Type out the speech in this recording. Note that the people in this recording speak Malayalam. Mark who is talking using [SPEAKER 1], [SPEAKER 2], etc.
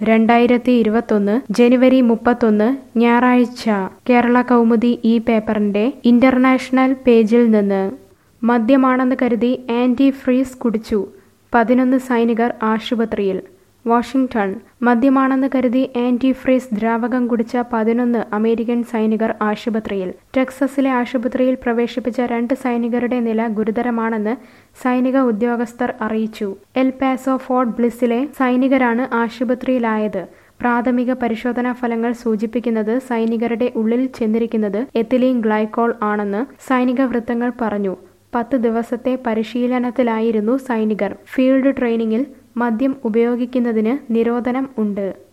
[SPEAKER 1] രണ്ടായിരത്തി ഇരുപത്തൊന്ന് ജനുവരി മുപ്പത്തൊന്ന് ഞായറാഴ്ച കേരള കൗമുദി ഈ പേപ്പറിന്റെ ഇന്റർനാഷണൽ പേജിൽ നിന്ന് മദ്യമാണെന്ന് കരുതി ആന്റി ഫ്രീസ് കുടിച്ചു പതിനൊന്ന് സൈനികർ ആശുപത്രിയിൽ വാഷിംഗ്ടൺ മദ്യമാണെന്ന് കരുതി ആന്റി ഫ്രീസ് ദ്രാവകം കുടിച്ച പതിനൊന്ന് അമേരിക്കൻ സൈനികർ ആശുപത്രിയിൽ ടെക്സസിലെ ആശുപത്രിയിൽ പ്രവേശിപ്പിച്ച രണ്ട് സൈനികരുടെ നില ഗുരുതരമാണെന്ന് സൈനിക ഉദ്യോഗസ്ഥർ അറിയിച്ചു എൽ പാസോ ഫോർട്ട് ബ്ലിസിലെ സൈനികരാണ് ആശുപത്രിയിലായത് പ്രാഥമിക പരിശോധനാ ഫലങ്ങൾ സൂചിപ്പിക്കുന്നത് സൈനികരുടെ ഉള്ളിൽ ചെന്നിരിക്കുന്നത് എത്തിലീൻ ഗ്ലൈക്കോൾ ആണെന്ന് സൈനിക വൃത്തങ്ങൾ പറഞ്ഞു പത്ത് ദിവസത്തെ പരിശീലനത്തിലായിരുന്നു സൈനികർ ഫീൽഡ് ട്രെയിനിങ്ങിൽ മദ്യം ഉപയോഗിക്കുന്നതിന് നിരോധനം ഉണ്ട്